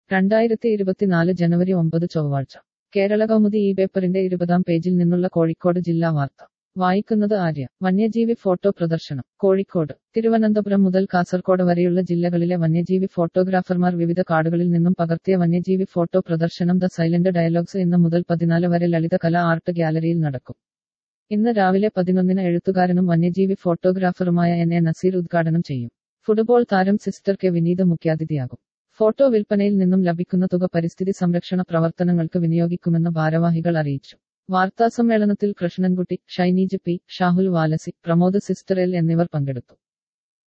രണ്ടായിരത്തി ഇരുപത്തിനാല് ജനുവരി ഒമ്പത് ചൊവ്വാഴ്ച കേരള കൗമുദി ഈ പേപ്പറിന്റെ ഇരുപതാം പേജിൽ നിന്നുള്ള കോഴിക്കോട് ജില്ലാ വാർത്ത വായിക്കുന്നത് ആര്യ വന്യജീവി ഫോട്ടോ പ്രദർശനം കോഴിക്കോട് തിരുവനന്തപുരം മുതൽ കാസർഗോഡ് വരെയുള്ള ജില്ലകളിലെ വന്യജീവി ഫോട്ടോഗ്രാഫർമാർ വിവിധ കാടുകളിൽ നിന്നും പകർത്തിയ വന്യജീവി ഫോട്ടോ പ്രദർശനം ദ സൈലന്റ് ഡയലോഗ്സ് ഇന്ന് മുതൽ പതിനാല് വരെ ലളിത കലാ ആർട്ട് ഗ്യാലറിയിൽ നടക്കും ഇന്ന് രാവിലെ പതിനൊന്നിന് എഴുത്തുകാരനും വന്യജീവി ഫോട്ടോഗ്രാഫറുമായ എൻ എ നസീർ ഉദ്ഘാടനം ചെയ്യും ഫുട്ബോൾ താരം സിസ്റ്റർ കെ വിനീത് മുഖ്യാതിഥിയാകും ഫോട്ടോ വിൽപ്പനയിൽ നിന്നും ലഭിക്കുന്ന തുക പരിസ്ഥിതി സംരക്ഷണ പ്രവർത്തനങ്ങൾക്ക് വിനിയോഗിക്കുമെന്ന് ഭാരവാഹികൾ അറിയിച്ചു വാർത്താസമ്മേളനത്തിൽ കൃഷ്ണൻകുട്ടി ഷൈനീജ് പി ഷാഹുൽ വാലസി പ്രമോദ് സിസ്റ്റർ എൽ എന്നിവർ പങ്കെടുത്തു